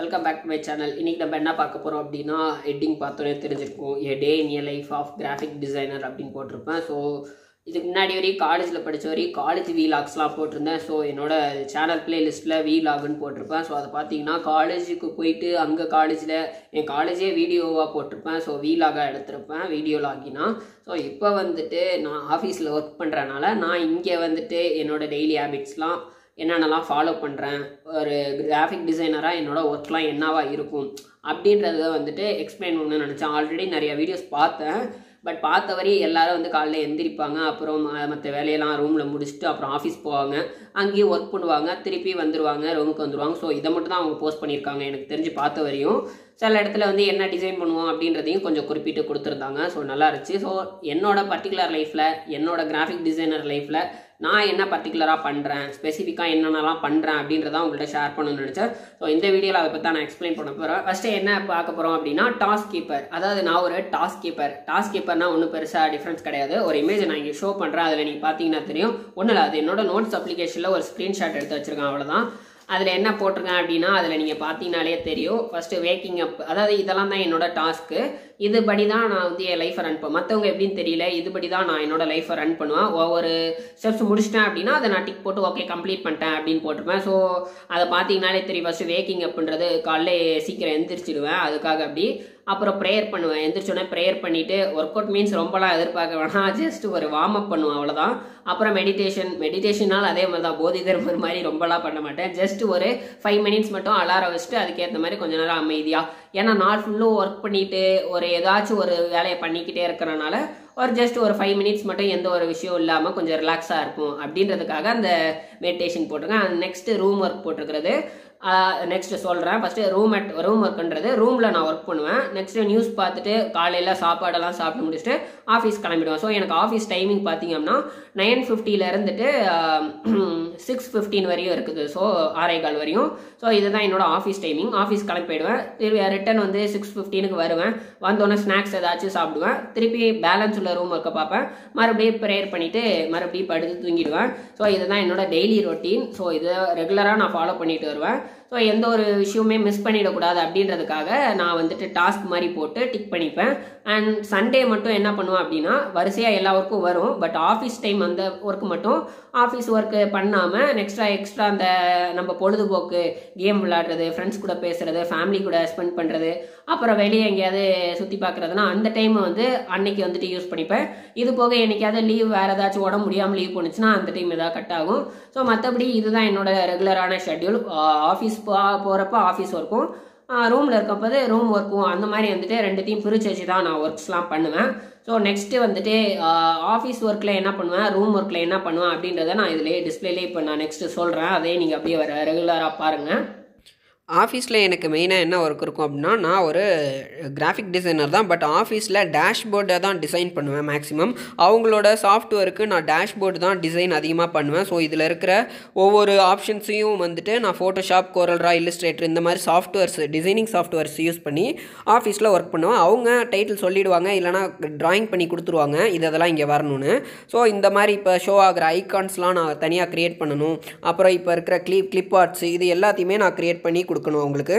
Welcome back to my channel இன்னைக்கு நம்ம என்ன பார்க்க போகிறோம் அப்படின்னா ஹெட்டிங் பார்த்தோன்னே தெரிஞ்சிருக்கும் a day in a life of graphic designer அப்படின்னு போட்டிருப்பேன் ஸோ இதுக்கு முன்னாடி வரையும் காலேஜில் படித்த வரையும் காலேஜ் வீலாக்ஸ்லாம் போட்டிருந்தேன் ஸோ என்னோட சேனல் பிளேலிஸ்ட்டில் வீலாகுன்னு போட்டிருப்பேன் ஸோ அதை பார்த்தீங்கன்னா காலேஜுக்கு போயிட்டு அங்கே காலேஜில் என் காலேஜே வீடியோவாக போட்டிருப்பேன் ஸோ வீலாகாக எடுத்திருப்பேன் வீடியோ லாகினா ஸோ இப்போ வந்துட்டு நான் ஆஃபீஸில் ஒர்க் பண்ணுறனால நான் இங்கே வந்துட்டு என்னோட டெய்லி ஹேபிட்ஸ்லாம் என்னென்னலாம் ஃபாலோ பண்ணுறேன் ஒரு கிராஃபிக் டிசைனராக என்னோட ஒர்க்லாம் என்னவா இருக்கும் அப்படின்றத வந்துட்டு எக்ஸ்பிளைன் பண்ணணும்னு நினச்சேன் ஆல்ரெடி நிறைய வீடியோஸ் பார்த்தேன் பட் பார்த்த வரையும் எல்லாரும் வந்து காலைல எந்திரிப்பாங்க அப்புறம் மற்ற வேலையெல்லாம் ரூமில் முடிச்சுட்டு அப்புறம் ஆஃபீஸ் போவாங்க அங்கேயும் ஒர்க் பண்ணுவாங்க திருப்பி வந்துடுவாங்க ரூமுக்கு வந்துடுவாங்க ஸோ இதை மட்டும் தான் அவங்க போஸ்ட் பண்ணியிருக்காங்க எனக்கு தெரிஞ்சு பார்த்த வரையும் சில இடத்துல வந்து என்ன டிசைன் பண்ணுவோம் அப்படின்றதையும் கொஞ்சம் குறிப்பிட்டு கொடுத்துருந்தாங்க ஸோ நல்லா இருந்துச்சு ஸோ என்னோட பர்டிகுலர் லைஃப்பில் என்னோட கிராஃபிக் டிசைனர் லைஃப்பில் நான் என்ன பர்டிகுலராக பண்ணுறேன் ஸ்பெசிஃபிக்காக என்னென்னலாம் பண்ணுறேன் அப்படின்றத உங்கள்கிட்ட ஷேர் பண்ணணும்னு நினச்சேன் ஸோ இந்த வீடியோவில் அதை பற்றி நான் எக்ஸ்பிளைன் பண்ண போகிறேன் ஃபஸ்ட்டு என்ன பார்க்க போகிறோம் அப்படின்னா டாஸ்க் கீப்பர் அதாவது நான் ஒரு டாஸ்க் கீப்பர் டாஸ்க் கீப்பர்னா ஒன்றும் பெருசாக டிஃப்ரென்ஸ் கிடையாது ஒரு இமேஜ் நான் இங்கே ஷோ பண்ணுறேன் அதில் நீங்கள் பார்த்தீங்கன்னா தெரியும் ஒன்றும் இல்லை அது என்னோட நோட்ஸ் அப்ளிகேஷனில் ஒரு ஸ்க்ரீன்ஷாட் எடுத்து வச்சிருக்கேன் அவ்வளோதான் அதில் என்ன போட்டிருக்கேன் அப்படின்னா அதில் நீங்கள் பார்த்தீங்கனாலே தெரியும் ஃபஸ்ட்டு வேக்கிங் அப் அதாவது இதெல்லாம் தான் என்னோட டாஸ்க்கு இதுபடி தான் நான் வந்து என் லைஃப்பை ரன் பண்ணுவேன் மற்றவங்க எப்படின்னு தெரியல இதுபடி தான் நான் என்னோட லைஃப்பை ரன் பண்ணுவேன் ஒவ்வொரு ஸ்டெப்ஸ் முடிச்சிட்டேன் அப்படின்னா அதை நான் டிக் போட்டு ஓகே கம்ப்ளீட் பண்ணிட்டேன் அப்படின்னு போட்டிருப்பேன் ஸோ அதை பார்த்தீங்கனாலே தெரியும் ஃபஸ்ட்டு வேக்கிங் அப்புன்றது காலைல சீக்கிரம் எந்திரிச்சிடுவேன் அதுக்காக அப்படி அப்புறம் ப்ரேயர் பண்ணுவேன் எந்திரிச்சோடனே ப்ரேயர் பண்ணிவிட்டு ஒர்க் அவுட் மீன்ஸ் ரொம்பலாம் எதிர்பார்க்க வேணாம் ஜஸ்ட் ஒரு வார்ம் அப் பண்ணுவேன் அவ்வளோதான் அப்புறம் மெடிடேஷன் மெடிடேஷனால் அதே மாதிரி தான் போதிதர்மர் மாதிரி ரொம்பலாம் பண்ண மாட்டேன் ஜஸ்ட் ஒரு ஃபைவ் மினிட்ஸ் மட்டும் அலாரம் வச்சுட்டு அதுக்கேற்ற மாதிரி கொஞ்ச நேரம் அமைதியாக ஏன்னா நாள் ஃபுல்லும் ஒர்க் பண்ணிட்டு ஒரு ஏதாச்சும் ஒரு வேலையை பண்ணிக்கிட்டே இருக்கிறனால ஒரு ஜஸ்ட் ஒரு ஃபைவ் மினிட்ஸ் மட்டும் எந்த ஒரு விஷயம் இல்லாமல் கொஞ்சம் ரிலாக்ஸாக இருக்கும் அப்படின்றதுக்காக அந்த மெடிடேஷன் போட்டிருக்கேன் நெக்ஸ்ட்டு ரூம் ஒர்க் போட்டிருக்கிறது நெக்ஸ்ட் சொல்கிறேன் ஃபஸ்ட்டு ரூம் அட் ரூம் ஒர்க்குன்றது ரூமில் நான் ஒர்க் பண்ணுவேன் நெக்ஸ்ட்டு நியூஸ் பார்த்துட்டு காலையில் சாப்பாடெல்லாம் சாப்பிட்டு முடிச்சுட்டு ஆஃபீஸ் கிளம்பிடுவேன் ஸோ எனக்கு ஆஃபீஸ் டைமிங் பார்த்தீங்கன்னா நைன் ஃபிஃப்டியில் இருந்துட்டு சிக்ஸ் ஃபிஃப்டீன் வரையும் இருக்குது ஸோ ஆறே கால் வரையும் ஸோ இதுதான் என்னோட ஆஃபீஸ் டைமிங் ஆஃபீஸ் கிளம்பி போயிடுவேன் திருப்பி ரிட்டன் வந்து சிக்ஸ் ஃபிஃப்டீனுக்கு வருவேன் வந்தோடனே ஸ்நாக்ஸ் ஏதாச்சும் சாப்பிடுவேன் திருப்பி பேலன்ஸ் உள்ள ரூம் ஒர்க்கை பார்ப்பேன் மறுபடியும் ப்ரேயர் பண்ணிவிட்டு மறுபடியும் படுத்து தூங்கிடுவேன் ஸோ இதுதான் என்னோட டெய்லி ரொட்டீன் ஸோ இதை ரெகுலராக நான் ஃபாலோ பண்ணிட்டு வருவேன் ஸோ எந்த ஒரு விஷயமே மிஸ் பண்ணிடக்கூடாது அப்படின்றதுக்காக நான் வந்துட்டு டாஸ்க் மாதிரி போட்டு டிக் பண்ணிப்பேன் அண்ட் சண்டே மட்டும் என்ன பண்ணுவேன் அப்படின்னா வரிசையாக எல்லா ஒர்க்கும் வரும் பட் ஆஃபீஸ் டைம் அந்த ஒர்க் மட்டும் ஆஃபீஸ் ஒர்க்கு பண்ணாமல் நெக்ஸ்ட்ரா எக்ஸ்ட்ரா அந்த நம்ம பொழுதுபோக்கு கேம் விளாடுறது ஃப்ரெண்ட்ஸ் கூட பேசுறது ஃபேமிலி கூட ஸ்பெண்ட் பண்ணுறது அப்புறம் வெளியே எங்கேயாவது சுற்றி பார்க்குறதுனா அந்த டைம் வந்து அன்னைக்கு வந்துட்டு யூஸ் பண்ணிப்பேன் இது போக என்னைக்காவது லீவ் வேறு ஏதாச்சும் உடம்பு முடியாமல் லீவ் போணுச்சுன்னா அந்த டைம் ஏதாவது கட் ஆகும் ஸோ மற்றபடி இதுதான் என்னோட ரெகுலரான ஷெட்யூல் ஆஃபீஸ் போகிறப்ப ஆஃபீஸ் ஒர்க்கும் ரூமில் இருக்கப்போது ரூம் ஒர்க்கும் அந்த மாதிரி வந்துட்டு ரெண்டுத்தையும் பிரித்து வச்சு தான் நான் ஒர்க்ஸ்லாம் பண்ணுவேன் ஸோ நெக்ஸ்ட்டு வந்துட்டு ஆஃபீஸ் ஒர்க்கில் என்ன பண்ணுவேன் ரூம் ஒர்க்கில் என்ன பண்ணுவேன் அப்படின்றத நான் இதிலே டிஸ்பிளேலே இப்போ நான் நெக்ஸ்ட்டு சொல்கிறேன் அதே நீங்கள் அப்படியே வர ரெகுலராக பாருங்கள் ஆஃபீஸில் எனக்கு மெயினாக என்ன ஒர்க் இருக்கும் அப்படின்னா நான் ஒரு கிராஃபிக் டிசைனர் தான் பட் ஆஃபீஸில் டேஷ்போர்டை தான் டிசைன் பண்ணுவேன் மேக்ஸிமம் அவங்களோட சாஃப்ட்வேருக்கு நான் டேஷ்போர்டு தான் டிசைன் அதிகமாக பண்ணுவேன் ஸோ இதில் இருக்கிற ஒவ்வொரு ஆப்ஷன்ஸையும் வந்துட்டு நான் ஃபோட்டோஷாப் கோரல்ரா இல்லஸ்ட்ரேட்டர் இந்த மாதிரி சாஃப்ட்வேர்ஸ் டிசைனிங் சாஃப்ட்வேர்ஸ் யூஸ் பண்ணி ஆஃபீஸில் ஒர்க் பண்ணுவேன் அவங்க டைட்டில் சொல்லிடுவாங்க இல்லைனா ட்ராயிங் பண்ணி கொடுத்துருவாங்க இது அதெல்லாம் இங்கே வரணும்னு ஸோ இந்த மாதிரி இப்போ ஷோ ஆகிற ஐகான்ஸ்லாம் நான் தனியாக க்ரியேட் பண்ணணும் அப்புறம் இப்போ இருக்கிற கிளிப் கிளிப் ஆர்ட்ஸ் இது எல்லாத்தையுமே நான் க்ரியேட் பண்ணி கொடுக்கணும் உங்களுக்கு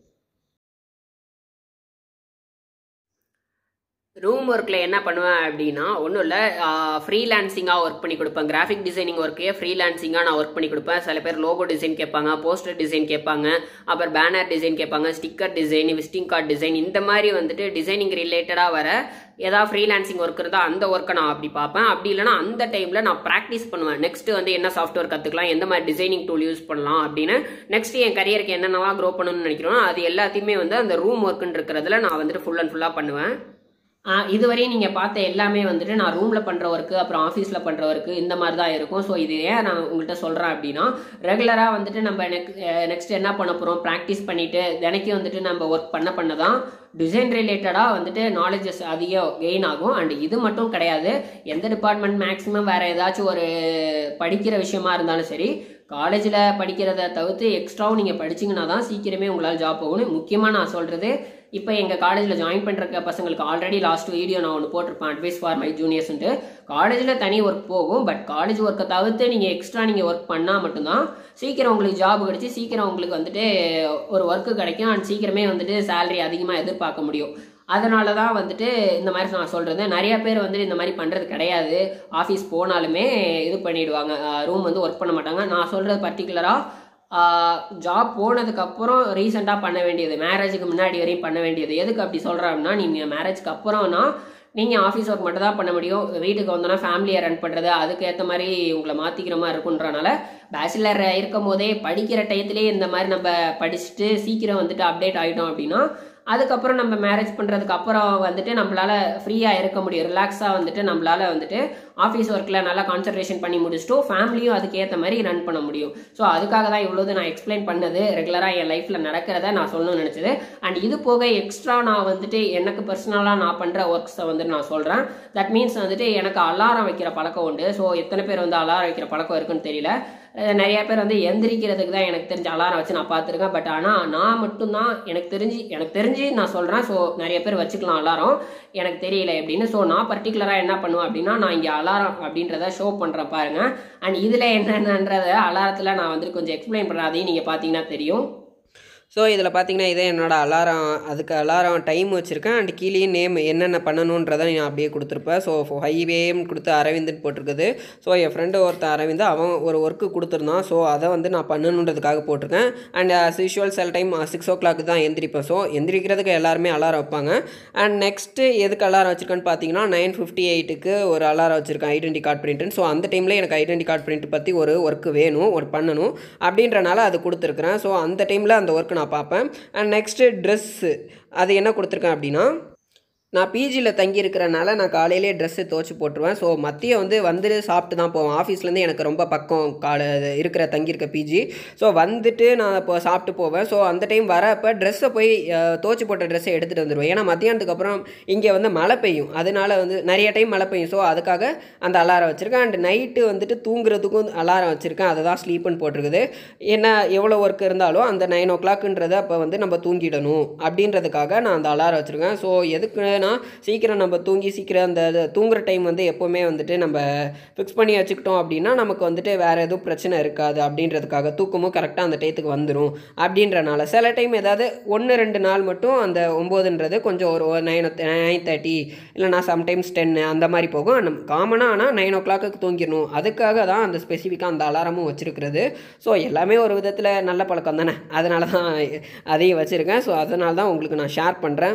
ரூம் ஒர்க்கில் என்ன பண்ணுவேன் அப்படின்னா ஒன்றும் இல்லை ஃப்ரீலான்சிங்காக ஒர்க் பண்ணி கொடுப்பேன் கிராஃபிக் டிசைனிங் ஒர்க்கே ஃப்ரீலான்சிங்காக நான் ஒர்க் பண்ணி கொடுப்பேன் சில பேர் லோகோ டிசைன் கேட்பாங்க போஸ்டர் டிசைன் கேட்பாங்க அப்புறம் பேனர் டிசைன் கேட்பாங்க sticker design visiting card design இந்த மாதிரி வந்துட்டு டிசைனிங் ரிலேட்டடாக வர ஏதாவது ஃப்ரீலான்சிங் ஒர்க் இருந்தால் அந்த ஒர்க்கை நான் அப்படி பார்ப்பேன் அப்படி இல்லைனா அந்த டைமில் நான் ப்ராக்டிஸ் பண்ணுவேன் நெக்ஸ்ட் வந்து என்ன சாஃப்ட்வேர் கற்றுக்கலாம் எந்த மாதிரி டிசைனிங் டூல் யூஸ் பண்ணலாம் அப்படின்னு நெக்ஸ்ட் என் கரியருக்கு என்னென்னவா க்ரோ பண்ணணும்னு நினைக்கிறோம் அது எல்லாத்தையுமே வந்து அந்த ரூம் ஒர்க்குன்னு இருக்கிறதுல நான் வந்துட்டு ஃபுல் அண்ட் ஃபுல்லாக பண்ணுவேன் இதுவரையும் நீங்கள் பார்த்த எல்லாமே வந்துட்டு நான் ரூமில் பண்ணுற ஒர்க்கு அப்புறம் ஆஃபீஸில் பண்ணுற ஒர்க்கு இந்த மாதிரி தான் இருக்கும் ஸோ இது ஏன் நான் உங்கள்கிட்ட சொல்கிறேன் அப்படின்னா ரெகுலராக வந்துட்டு நம்ம நெக்ஸ்ட் நெக்ஸ்ட் என்ன பண்ண போகிறோம் ப்ராக்டிஸ் பண்ணிவிட்டு தினைக்கும் வந்துட்டு நம்ம ஒர்க் பண்ண பண்ண தான் டிசைன் ரிலேட்டடாக வந்துட்டு நாலேஜஸ் அதிகம் கெயின் ஆகும் அண்ட் இது மட்டும் கிடையாது எந்த டிபார்ட்மெண்ட் மேக்ஸிமம் வேறு ஏதாச்சும் ஒரு படிக்கிற விஷயமா இருந்தாலும் சரி காலேஜில் படிக்கிறத தவிர்த்து எக்ஸ்ட்ராவும் நீங்கள் படிச்சிங்கன்னா தான் சீக்கிரமே உங்களால் ஜாப் போகணும் முக்கியமாக நான் சொல்கிறது இப்போ எங்கள் காலேஜில் ஜாயின் பண்ணுற பசங்களுக்கு ஆல்ரெடி லாஸ்ட் வீடியோ நான் ஒன்று போட்டிருப்பேன் அட்வைஸ் ஃபார் மை ஜூனியர்ஸ்ன்ட்டு காலேஜில் தனி ஒர்க் போகும் பட் காலேஜ் ஒர்க்கை தவிர்த்து நீங்கள் எக்ஸ்ட்ரா நீங்கள் ஒர்க் பண்ணால் மட்டும்தான் சீக்கிரம் உங்களுக்கு ஜாப் கிடைச்சி சீக்கிரம் உங்களுக்கு வந்துட்டு ஒரு ஒர்க்கு கிடைக்கும் அண்ட் சீக்கிரமே வந்துட்டு சேலரி அதிகமாக எதிர்பார்க்க முடியும் அதனால தான் வந்துட்டு இந்த மாதிரி நான் சொல்கிறது நிறைய பேர் வந்துட்டு இந்த மாதிரி பண்ணுறது கிடையாது ஆஃபீஸ் போனாலுமே இது பண்ணிடுவாங்க ரூம் வந்து ஒர்க் பண்ண மாட்டாங்க நான் சொல்கிறது பர்டிகுலராக ஜாப் போனதுக்கப்புறம் ரீசெண்டாக பண்ண வேண்டியது மேரேஜுக்கு முன்னாடி வரையும் பண்ண வேண்டியது எதுக்கு அப்படி சொல்கிறோம்னா நீங்கள் மேரேஜ்க்கு அப்புறம்னா நீங்கள் ஆஃபீஸ் ஒர்க் மட்டும் தான் பண்ண முடியும் வீட்டுக்கு வந்தோன்னா ஃபேமிலியை ரன் பண்ணுறது அதுக்கேற்ற மாதிரி உங்களை மாற்றிக்கிற மாதிரி இருக்குன்றனால பேச்சுலர் இருக்கும் போதே படிக்கிற டயத்துலேயே இந்த மாதிரி நம்ம படிச்சுட்டு சீக்கிரம் வந்துட்டு அப்டேட் ஆகிட்டோம் அப்படின்னா அதுக்கப்புறம் நம்ம மேரேஜ் பண்ணுறதுக்கு அப்புறம் வந்துட்டு நம்மளால ஃப்ரீயாக இருக்க முடியும் ரிலாக்ஸாக வந்துட்டு நம்மளால வந்துட்டு ஆஃபீஸ் ஒர்க்கில் நல்லா கான்சன்ட்ரேஷன் பண்ணி முடிச்சுட்டு ஃபேமிலியும் அதுக்கேற்ற மாதிரி ரன் பண்ண முடியும் ஸோ அதுக்காக தான் இவ்வளோது நான் எக்ஸ்பிளைன் பண்ணது ரெகுலராக என் லைஃப்பில் நடக்கிறத நான் சொல்லணும்னு நினச்சது அண்ட் இது போக எக்ஸ்ட்ரா நான் வந்துட்டு எனக்கு பர்சனலாக நான் பண்ணுற ஒர்க்ஸை வந்துட்டு நான் சொல்கிறேன் தட் மீன்ஸ் வந்துட்டு எனக்கு அலாரம் வைக்கிற பழக்கம் உண்டு ஸோ எத்தனை பேர் வந்து அலாரம் வைக்கிற பழக்கம் இருக்குன்னு தெரியல நிறைய பேர் வந்து எந்திரிக்கிறதுக்கு தான் எனக்கு தெரிஞ்ச அலாரம் வச்சு நான் பார்த்துருக்கேன் பட் ஆனால் நான் மட்டும்தான் எனக்கு தெரிஞ்சு எனக்கு தெரிஞ்சு நான் சொல்கிறேன் ஸோ நிறைய பேர் வச்சுக்கலாம் அலாரம் எனக்கு தெரியல அப்படின்னு ஸோ நான் பர்டிகுலராக என்ன பண்ணுவேன் அப்படின்னா நான் இங்கே அலாரம் அப்படின்றத ஷோ பண்ணுறேன் பாருங்க அண்ட் இதில் என்னென்னன்றத அலாரத்தில் நான் வந்துட்டு கொஞ்சம் எக்ஸ்பிளைன் பண்ணுறேன் அதையும் நீங்கள் பார்த்தீங்கன்னா தெரியும் ஸோ இதில் பார்த்தீங்கன்னா இதே என்னோடய அலாரம் அதுக்கு அலாரம் டைம் வச்சுருக்கேன் அண்ட் கீழே நேம் என்னென்ன பண்ணணுன்றதை நான் அப்படியே கொடுத்துருப்பேன் ஸோ ஹைவேம் கொடுத்து அரவிந்துன்னு போட்டிருக்குது ஸோ என் ஃப்ரெண்டு ஒருத்தன் அரவிந்த் அவன் ஒரு ஒர்க்கு கொடுத்துருந்தான் ஸோ அதை வந்து நான் பண்ணணுன்றதுக்காக போட்டிருக்கேன் அண்ட் அஸ் யூஷுவல் சில டைம் சிக்ஸ் ஓ கிளாக்கு தான் எந்திரிப்பேன் ஸோ எந்திரிக்கிறதுக்கு எல்லாருமே அலாரம் வைப்பாங்க அண்ட் நெக்ஸ்ட்டு எதுக்கு அலாரம் வச்சுருக்கேன்னு பார்த்தீங்கன்னா நைன் ஃபிஃப்டி எயிட்டுக்கு ஒரு அலாரம் வச்சுருக்கேன் ஐடென்டி கார்டு பிரிண்ட்டுன்னு ஸோ அந்த டைமில் எனக்கு ஐடென்டி கார்டு பிரிண்ட் பற்றி ஒரு ஒர்க்கு வேணும் ஒரு பண்ணணும் அப்படின்றனால அது கொடுத்துருக்குறேன் ஸோ அந்த டைமில் அந்த ஒர்க்கு நான் பார்ப்பேன் அண்ட் நெக்ஸ்ட்டு ட்ரெஸ்ஸு அது என்ன கொடுத்துருக்கேன் அப்படின்னா நான் பிஜியில் தங்கியிருக்கிறனால நான் காலையிலே ட்ரெஸ்ஸு துவச்சி போட்டுருவேன் ஸோ மதியம் வந்து வந்துட்டு சாப்பிட்டு தான் போவேன் ஆஃபீஸ்லேருந்து எனக்கு ரொம்ப பக்கம் கால இருக்கிற தங்கியிருக்க பிஜி ஸோ வந்துட்டு நான் இப்போ சாப்பிட்டு போவேன் ஸோ அந்த டைம் வரப்போ ட்ரெஸ்ஸை போய் துவச்சி போட்ட ட்ரெஸ்ஸை எடுத்துகிட்டு வந்துடுவேன் ஏன்னா மத்தியானத்துக்கு அப்புறம் இங்கே வந்து மழை பெய்யும் அதனால வந்து நிறைய டைம் மழை பெய்யும் ஸோ அதுக்காக அந்த அலாரம் வச்சுருக்கேன் அண்ட் நைட்டு வந்துட்டு தூங்குறதுக்கும் அலாரம் வச்சுருக்கேன் அதை தான் ஸ்லீப்புன்னு போட்டிருக்குது என்ன எவ்வளோ ஒர்க் இருந்தாலும் அந்த நைன் ஓ கிளாக்குன்றதை அப்போ வந்து நம்ம தூங்கிடணும் அப்படின்றதுக்காக நான் அந்த அலாரம் வச்சுருக்கேன் ஸோ எதுக்கு ஏன்னா சீக்கிரம் நம்ம தூங்கி சீக்கிரம் அந்த தூங்குற டைம் வந்து எப்போவுமே வந்துட்டு நம்ம ஃபிக்ஸ் பண்ணி வச்சுக்கிட்டோம் அப்படின்னா நமக்கு வந்துட்டு வேறு எதுவும் பிரச்சனை இருக்காது அப்படின்றதுக்காக தூக்கமும் கரெக்டாக அந்த டயத்துக்கு வந்துடும் அப்படின்றனால சில டைம் ஏதாவது ஒன்று ரெண்டு நாள் மட்டும் அந்த ஒம்போதுன்றது கொஞ்சம் ஒரு நைன் நைன் தேர்ட்டி இல்லைனா சம்டைம்ஸ் டென்னு அந்த மாதிரி போகும் காமனாக ஆனால் நைன் ஓ கிளாக்கு தூங்கிடணும் அதுக்காக தான் அந்த ஸ்பெசிஃபிக்காக அந்த அலாரமும் வச்சுருக்கிறது ஸோ எல்லாமே ஒரு விதத்தில் நல்ல பழக்கம் தானே அதனால தான் அதையும் வச்சுருக்கேன் ஸோ அதனால தான் உங்களுக்கு நான் ஷேர் பண்ணுறேன்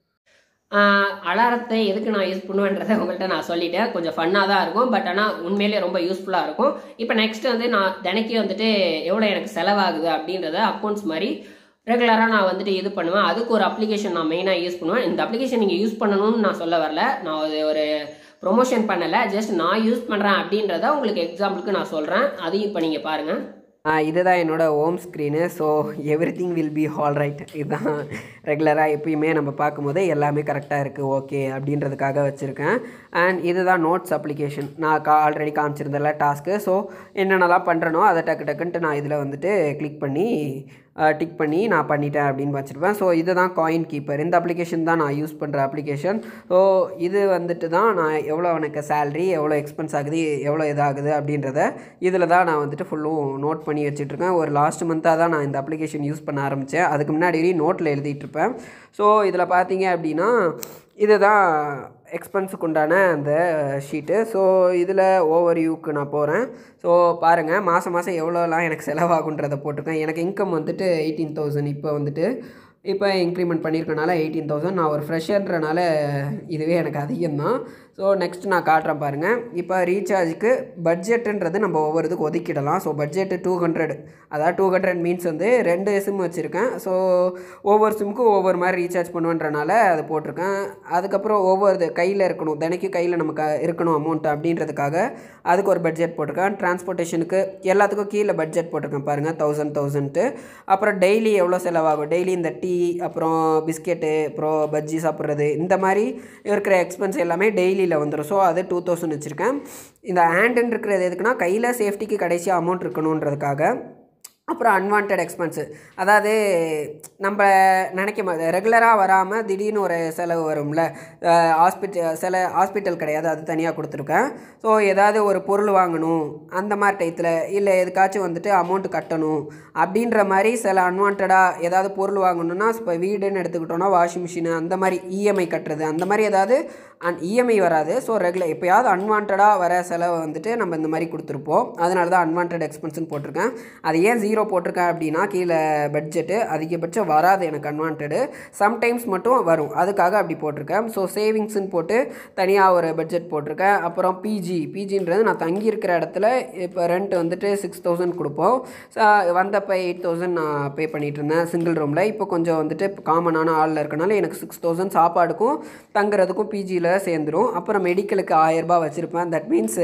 அலாரத்தை எதுக்கு நான் யூஸ் பண்ணுவேன்றதை உங்கள்கிட்ட நான் சொல்லிட்டேன் கொஞ்சம் ஃபன்னாக தான் இருக்கும் பட் ஆனால் உண்மையிலே ரொம்ப யூஸ்ஃபுல்லாக இருக்கும் இப்போ நெக்ஸ்ட் வந்து நான் தினைக்கு வந்துட்டு எவ்வளோ எனக்கு செலவாகுது அப்படின்றத அக்கௌண்ட்ஸ் மாதிரி ரெகுலராக நான் வந்துட்டு இது பண்ணுவேன் அதுக்கு ஒரு அப்ளிகேஷன் நான் மெயினாக யூஸ் பண்ணுவேன் இந்த அப்ளிகேஷன் நீங்கள் யூஸ் பண்ணணும்னு நான் சொல்ல வரல நான் அது ஒரு ப்ரொமோஷன் பண்ணலை ஜஸ்ட் நான் யூஸ் பண்ணுறேன் அப்படின்றத உங்களுக்கு எக்ஸாம்பிளுக்கு நான் சொல்கிறேன் அதையும் இப்போ நீங்கள் பாருங்கள் இதுதான் என்னோடய home screen so everything will be all right இதுதான் ரெகுலராக எப்பயுமே நம்ம பார்க்கும்போது எல்லாமே கரெக்டாக இருக்குது ஓகே அப்படின்றதுக்காக வச்சுருக்கேன் அண்ட் இதுதான் நோட்ஸ் அப்ளிகேஷன் நான் கா ஆல்ரெடி காமிச்சிருந்தல டாஸ்க்கு ஸோ என்னென்னலாம் பண்ணுறனோ அதை டக்கு டக்குன்ட்டு நான் இதில் வந்துட்டு கிளிக் பண்ணி டிக் பண்ணி நான் பண்ணிட்டேன் அப்படின்னு வச்சுருப்பேன் ஸோ இது தான் காயின் கீப்பர் இந்த அப்ளிகேஷன் தான் நான் யூஸ் பண்ணுற அப்ளிகேஷன் ஸோ இது வந்துட்டு தான் நான் எவ்வளோ எனக்கு சேல்ரி எவ்வளோ எக்ஸ்பென்ஸ் ஆகுது எவ்வளோ இதாகுது அப்படின்றத இதில் தான் நான் வந்துட்டு ஃபுல்லும் நோட் பண்ணி வச்சுட்ருக்கேன் ஒரு லாஸ்ட் மந்த்தாக தான் நான் இந்த அப்ளிகேஷன் யூஸ் பண்ண ஆரம்பித்தேன் அதுக்கு முன்னாடி வரையும் நோட்டில் எழுதிட்டுருப்பேன் ஸோ இதில் பார்த்தீங்க அப்படின்னா இதுதான் எக்ஸ்பென்ஸுக்கு உண்டான அந்த ஷீட்டு ஸோ இதில் ஓவர் யூக்கு நான் போகிறேன் ஸோ பாருங்கள் மாதம் மாதம் எவ்வளோலாம் எனக்கு செலவாகுன்றதை போட்டிருக்கேன் எனக்கு இன்கம் வந்துட்டு எயிட்டீன் தௌசண்ட் இப்போ வந்துட்டு இப்போ இன்க்ரிமெண்ட் பண்ணியிருக்கனால எயிட்டீன் தௌசண்ட் நான் ஒரு ஃப்ரெஷர்ன்றனால இதுவே எனக்கு அதிகம்தான் ஸோ நெக்ஸ்ட் நான் காட்டுறேன் பாருங்கள் இப்போ ரீசார்ஜுக்கு பட்ஜெட்டுன்றது நம்ம ஒவ்வொரு இதுக்கு ஒதுக்கிடலாம் ஸோ பட்ஜெட்டு டூ ஹண்ட்ரட் அதாவது டூ ஹண்ட்ரட் மீன்ஸ் வந்து ரெண்டு சிம் வச்சுருக்கேன் ஸோ ஒவ்வொரு சிம்முக்கும் ஒவ்வொரு மாதிரி ரீசார்ஜ் பண்ணுவேன்றனால அது போட்டிருக்கேன் அதுக்கப்புறம் ஒவ்வொரு கையில் இருக்கணும் தினைக்கும் கையில் நமக்கு இருக்கணும் அமௌண்ட் அப்படின்றதுக்காக அதுக்கு ஒரு பட்ஜெட் போட்டிருக்கேன் டிரான்ஸ்போர்ட்டேஷனுக்கு எல்லாத்துக்கும் கீழே பட்ஜெட் போட்டிருக்கேன் பாருங்கள் தௌசண்ட் தௌசண்ட்டு அப்புறம் டெய்லி எவ்வளோ செலவாகும் டெய்லி இந்த டீ அப்புறம் பிஸ்கெட்டு அப்புறம் பஜ்ஜி சாப்பிட்றது இந்த மாதிரி இருக்கிற எக்ஸ்பென்ஸ் எல்லாமே டெய்லியில் வந்துடும் ஸோ அது டூ தௌசண்ட் வச்சுருக்கேன் இந்த ஹேண்டுன்னு இருக்கிறது எதுக்குன்னா கையில் சேஃப்டிக்கு கடைசியாக அமௌண்ட் இருக்கணுன்றதுக்காக அப்புறம் அன்வான்ட் எக்ஸ்பென்ஸு அதாவது நம்ம நினைக்க மாதிரி ரெகுலராக வராமல் திடீர்னு ஒரு செலவு வரும்ல ஹாஸ்பிட்டல் சில ஹாஸ்பிட்டல் கிடையாது அது தனியாக கொடுத்துருக்கேன் ஸோ ஏதாவது ஒரு பொருள் வாங்கணும் அந்த மாதிரி டயத்தில் இல்லை எதுக்காச்சும் வந்துட்டு அமௌண்ட் கட்டணும் அப்படின்ற மாதிரி சில அன்வான்டாக ஏதாவது பொருள் வாங்கணும்னா இப்போ வீடுன்னு எடுத்துக்கிட்டோன்னா வாஷிங் மிஷினு அந்த மாதிரி இஎம்ஐ கட்டுறது அந்த மாதிரி ஏதாவது அன் இஎம்ஐ வராது ஸோ ரெகுலர் எப்போயாவது அன்வான்டாக வர செலவை வந்துட்டு நம்ம இந்த மாதிரி கொடுத்துருப்போம் அதனால தான் அன்வான்ட் எக்ஸ்பென்ஸ்னு போட்டிருக்கேன் அது ஏன் ஜீரோ போட்டிருக்கேன் அப்படின்னா கீழே பட்ஜெட்டு அதிகபட்சம் வராது எனக்கு அன்வான்டு சம்டைம்ஸ் மட்டும் வரும் அதுக்காக அப்படி போட்டிருக்கேன் ஸோ சேவிங்ஸ்னு போட்டு தனியாக ஒரு பட்ஜெட் போட்டிருக்கேன் அப்புறம் பிஜி பிஜின்றது நான் தங்கியிருக்கிற இடத்துல இப்போ ரெண்ட் வந்துட்டு சிக்ஸ் தௌசண்ட் கொடுப்போம் So, வந்தப்போ எயிட் தௌசண்ட் நான் பே பண்ணிட்டு இருந்தேன் சிங்கிள் ரூமில் இப்போ கொஞ்சம் வந்துட்டு காமனான ஆளில் இருக்கனால எனக்கு சிக்ஸ் தௌசண்ட் சாப்பாடுக்கும் தங்குறதுக்கும் பிஜியில் சேர்ந்துரும் அப்புறம் மெடிக்கலுக்கு ஆயரரூபா வச்சுருப்பேன் தட் மீன்ஸ்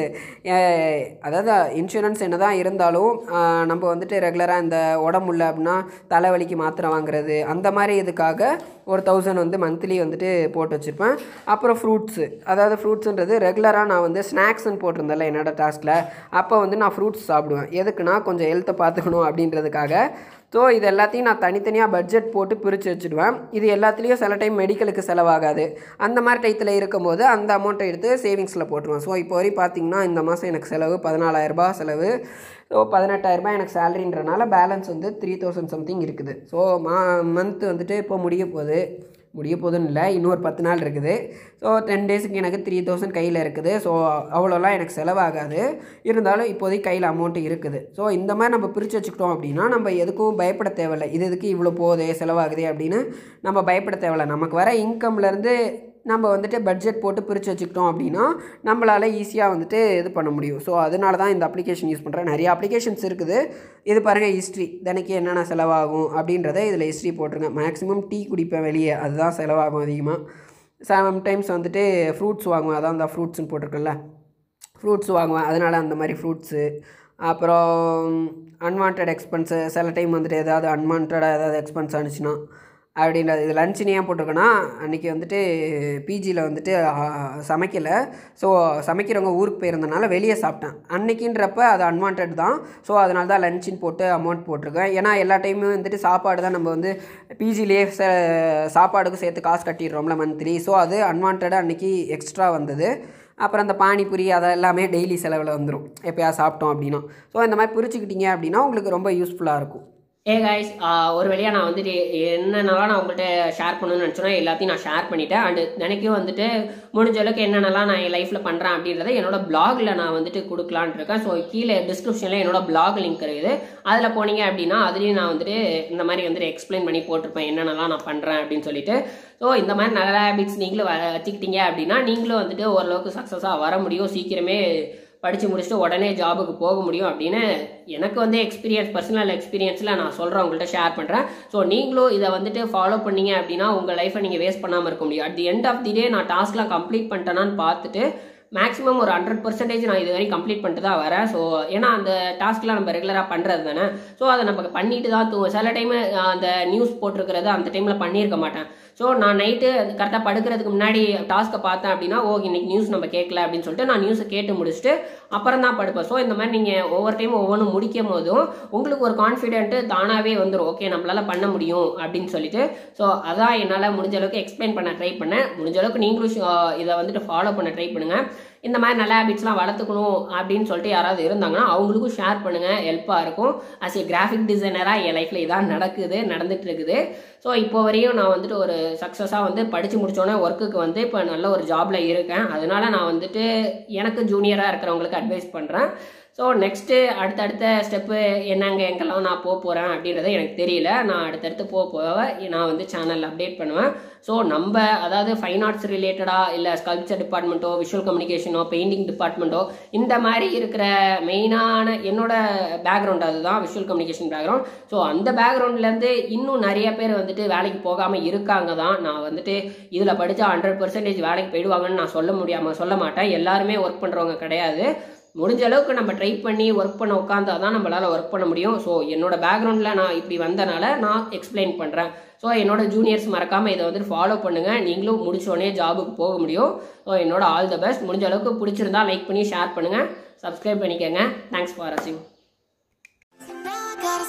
அதாவது இன்சூரன்ஸ் என்ன தான் இருந்தாலும் ஆஹ், நம்ம வந்துட்டு ரெகுலராக இந்த உடம்புல அப்படின்னா தலைவலிக்கு மாத்திரை வாங்குறது அந்த மாதிரி இதுக்காக ஒரு தௌசண்ட் வந்து மந்த்லி வந்துட்டு போட்டு வச்சுருப்பேன் அப்புறம் ஃப்ரூட்ஸு அதாவது ஃப்ரூட்ஸுன்றது ரெகுலராக நான் வந்து ஸ்நாக்ஸ்ன்னு போட்டிருந்தேன்ல என்னோட டாஸ்கில் அப்போ வந்து நான் ஃப்ரூட்ஸ் சாப்பிடுவேன் எதுக்குன்னா கொஞ்சம் ஹெல்த்தை பார்த்துக்கணும் அப்படின்றதுக்காக ஸோ இது எல்லாத்தையும் நான் தனித்தனியாக பட்ஜெட் போட்டு பிரித்து வச்சுடுவேன் இது எல்லாத்துலேயும் சில டைம் மெடிக்கலுக்கு செலவாகாது அந்த மாதிரி டயத்தில் இருக்கும்போது அந்த அமௌண்ட்டை எடுத்து சேவிங்ஸில் போட்டுருவேன் ஸோ இப்போ வரையும் பார்த்தீங்கன்னா இந்த மாதம் எனக்கு செலவு பதினாலாயிரரூபா செலவு ஸோ பதினெட்டாயிரரூபா எனக்கு சேலரின்றனால பேலன்ஸ் வந்து த்ரீ தௌசண்ட் சம்திங் இருக்குது ஸோ மா மந்த் வந்துட்டு இப்போ முடிய போகுது முடிய போதுன்னு இல்லை இன்னொரு பத்து நாள் இருக்குது ஸோ டென் டேஸுக்கு எனக்கு த்ரீ தௌசண்ட் கையில் இருக்குது ஸோ அவ்வளோலாம் எனக்கு செலவாகாது இருந்தாலும் இப்போதைக்கு கையில் அமௌண்ட் இருக்குது ஸோ இந்த மாதிரி நம்ம பிரித்து வச்சுக்கிட்டோம் அப்படின்னா நம்ம எதுக்கும் பயப்பட தேவையில்லை இது எதுக்கு இவ்வளோ போகுதே செலவாகுதே அப்படின்னு நம்ம பயப்பட தேவையில்லை நமக்கு வர இன்கம்லேருந்து நம்ம வந்துட்டு பட்ஜெட் போட்டு பிரித்து வச்சுக்கிட்டோம் அப்படின்னா நம்மளால் ஈஸியாக வந்துட்டு இது பண்ண முடியும் ஸோ அதனால தான் இந்த அப்ளிகேஷன் யூஸ் பண்ணுறேன் நிறைய அப்ளிகேஷன்ஸ் இருக்குது இது பாருங்கள் ஹிஸ்ட்ரி தினைக்கு என்னென்ன செலவாகும் அப்படின்றத இதில் ஹிஸ்ட்ரி போட்டிருங்க மேக்ஸிமம் டீ குடிப்பேன் வெளியே அதுதான் செலவாகும் அதிகமாக சம்டைம்ஸ் வந்துட்டு ஃப்ரூட்ஸ் வாங்குவேன் அதான் அந்த ஃப்ரூட்ஸ்னு போட்டிருக்கேன்ல ஃப்ரூட்ஸ் வாங்குவேன் அதனால் அந்த மாதிரி ஃப்ரூட்ஸு அப்புறம் அன்வான்ட் எக்ஸ்பென்ஸு சில டைம் வந்துட்டு ஏதாவது அன்வான்டாக ஏதாவது எக்ஸ்பென்ஸ் ஆனிச்சுன்னா அப்படின்றது இது லஞ்சுன்னு ஏன் போட்டிருக்கேன்னா அன்றைக்கி வந்துட்டு பிஜியில் வந்துட்டு சமைக்கலை ஸோ சமைக்கிறவங்க ஊருக்கு போயிருந்தனால வெளியே சாப்பிட்டேன் அன்னைக்குன்றப்ப அது அன்வான்ட் தான் ஸோ அதனால தான் லஞ்சுன்னு போட்டு அமௌண்ட் போட்டிருக்கேன் ஏன்னா எல்லா டைமும் வந்துட்டு சாப்பாடு தான் நம்ம வந்து பிஜிலேயே சாப்பாடுக்கும் சேர்த்து காசு கட்டிடுறோம்ல மந்த்லி ஸோ அது அன்வான்டாக அன்றைக்கி எக்ஸ்ட்ரா வந்தது அப்புறம் அந்த பானிபூரி அதை எல்லாமே டெய்லி செலவில் வந்துடும் எப்போயாவது சாப்பிட்டோம் அப்படின்னா ஸோ இந்த மாதிரி பிரிச்சுக்கிட்டீங்க அப்படின்னா உங்களுக்கு ரொம்ப யூஸ்ஃபுல்லாக இருக்கும் ஏ கைஸ் ஒரு வழியாக நான் வந்துட்டு என்னென்னலாம் நான் உங்கள்கிட்ட ஷேர் பண்ணணும்னு நினச்சோன்னா எல்லாத்தையும் நான் ஷேர் பண்ணிட்டேன் அண்டு நினைக்கும் வந்துட்டு முடிஞ்ச அளவுக்கு என்னென்னலாம் நான் என் லைஃப்பில் பண்ணுறேன் அப்படின்றத என்னோட பிளாகில் நான் வந்துட்டு கொடுக்கலான்னு இருக்கேன் ஸோ கீழே டிஸ்கிரிப்ஷனில் என்னோட பிளாக் லிங்க் இருக்குது அதில் போனீங்க அப்படின்னா அதுலேயும் நான் வந்துட்டு இந்த மாதிரி வந்துட்டு எக்ஸ்பிளைன் பண்ணி போட்டிருப்பேன் என்னென்னலாம் நான் பண்ணுறேன் அப்படின்னு சொல்லிட்டு ஸோ இந்த மாதிரி நல்ல ஹேபிட்ஸ் நீங்களும் வ- வச்சுக்கிட்டீங்க அப்படின்னா நீங்களும் வந்துட்டு ஓரளவுக்கு சக்ஸஸாக வர முடியும் சீக்கிரமே படித்து முடிச்சுட்டு உடனே ஜாபுக்கு போக முடியும் அப்படின்னு எனக்கு வந்து எக்ஸ்பீரியன்ஸ் பர்சனல் எக்ஸ்பீரியன்ஸில் நான் சொல்கிறேன் உங்கள்கிட்ட ஷேர் பண்ணுறேன் ஸோ நீங்களும் இதை வந்துட்டு ஃபாலோ பண்ணீங்க அப்படின்னா உங்கள் லைஃப்பை நீங்கள் வேஸ்ட் பண்ணாமல் இருக்க முடியும் at the end of the day நான் டாஸ்க்லாம் கம்ப்ளீட் பண்ணிட்டேனான்னு பார்த்துட்டு மேக்ஸிமம் ஒரு ஹண்ட்ரட் பர்சன்டேஜ் நான் இது வரைக்கும் கம்ப்ளீட் பண்ணிட்டு தான் வரேன் ஸோ ஏன்னா அந்த டாஸ்க்லாம் நம்ம ரெகுலராக பண்ணுறது தானே ஸோ அதை நம்ம பண்ணிட்டு தான் தூங்க சில டைம் அந்த நியூஸ் போட்டிருக்கிறது அந்த டைமில் பண்ணியிருக்க மாட்டேன் ஸோ நான் நைட்டு கரெக்டாக படுக்கிறதுக்கு முன்னாடி டாஸ்க்கை பார்த்தேன் அப்படின்னா ஓ இன்னைக்கு நியூஸ் நம்ம கேட்கல அப்படின்னு சொல்லிட்டு நான் நியூஸை கேட்டு முடிச்சுட்டு அப்புறம் தான் படுப்பேன் ஸோ இந்த மாதிரி நீங்கள் ஒவ்வொரு டைம் ஒவ்வொன்றும் முடிக்கும் போதும் உங்களுக்கு ஒரு கான்ஃபிடென்ட்டு தானாகவே வந்துடும் ஓகே நம்மளால பண்ண முடியும் அப்படின்னு சொல்லிட்டு ஸோ அதான் என்னால் முடிஞ்ச அளவுக்கு எக்ஸ்பிளைன் பண்ண ட்ரை பண்ணேன் முடிஞ்ச அளவுக்கு நீங்களும் ஷ- இதை வந்துட்டு ஃபாலோ பண்ண ட்ரை பண்ணுங்க இந்த மாதிரி நல்ல ஹேபிட்ஸ்லாம் வளர்த்துக்கணும் அப்படின்னு சொல்லிட்டு யாராவது இருந்தாங்கன்னா அவங்களுக்கும் ஷேர் பண்ணுங்க ஹெல்ப்பாக இருக்கும் அஸ் ஏ கிராஃபிக் டிசைனராக என் லைஃப்பில் இதான் நடக்குது நடந்துட்டு இருக்குது ஸோ இப்போ வரையும் நான் வந்துட்டு ஒரு சக்ஸஸாக வந்து படித்து முடிச்சோன்னே ஒர்க்குக்கு வந்து இப்போ நல்ல ஒரு ஜாபில் இருக்கேன் அதனால நான் வந்துட்டு எனக்கு ஜூனியராக இருக்கிறவங்களுக்கு அட்வைஸ் பண்ணுறேன் ஸோ நெக்ஸ்ட்டு அடுத்தடுத்த ஸ்டெப்பு என்னங்க எங்கெல்லாம் நான் போக போகிறேன் அப்படின்றது எனக்கு தெரியல நான் அடுத்தடுத்து போக போக நான் வந்து சேனல் அப்டேட் பண்ணுவேன் ஸோ நம்ம அதாவது ஃபைன் ஆர்ட்ஸ் ரிலேட்டடாக இல்லை ஸ்கல்ப்சர் டிபார்ட்மெண்ட்டோ விஷுவல் கம்யூனிகேஷனோ பெயிண்டிங் டிபார்ட்மெண்ட்டோ இந்த மாதிரி இருக்கிற மெயினான என்னோட பேக்ரவுண்ட் அதுதான் விஷுவல் கம்யூனிகேஷன் பேக்ரவுண்ட் ஸோ அந்த பேக்ரவுண்ட்லேருந்து இன்னும் நிறைய பேர் வந்துட்டு வேலைக்கு போகாமல் இருக்காங்க தான் நான் வந்துட்டு இதில் படித்தா ஹண்ட்ரட் பர்சன்டேஜ் வேலைக்கு போயிடுவாங்கன்னு நான் சொல்ல முடியாமல் சொல்ல மாட்டேன் எல்லாருமே ஒர்க் பண்ணுறவங்க கிடையாது முடிஞ்ச அளவுக்கு நம்ம ட்ரை பண்ணி ஒர்க் பண்ண உட்காந்தா தான் நம்மளால் ஒர்க் பண்ண முடியும் ஸோ என்னோட பேக்ரவுண்டில் நான் இப்படி வந்தனால நான் எக்ஸ்பிளைன் பண்ணுறேன் ஸோ என்னோட ஜூனியர்ஸ் மறக்காமல் இதை வந்துட்டு ஃபாலோ பண்ணுங்கள் நீங்களும் முடிச்சோடனே ஜாபுக்கு போக முடியும் ஸோ என்னோட ஆல் த பெஸ்ட் முடிஞ்ச அளவுக்கு பிடிச்சிருந்தா லைக் பண்ணி ஷேர் பண்ணுங்கள் சப்ஸ்கிரைப் பண்ணிக்கோங்க தேங்க்ஸ் ஃபார் வாட்சிங் Now I gotta say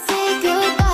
Goodbye.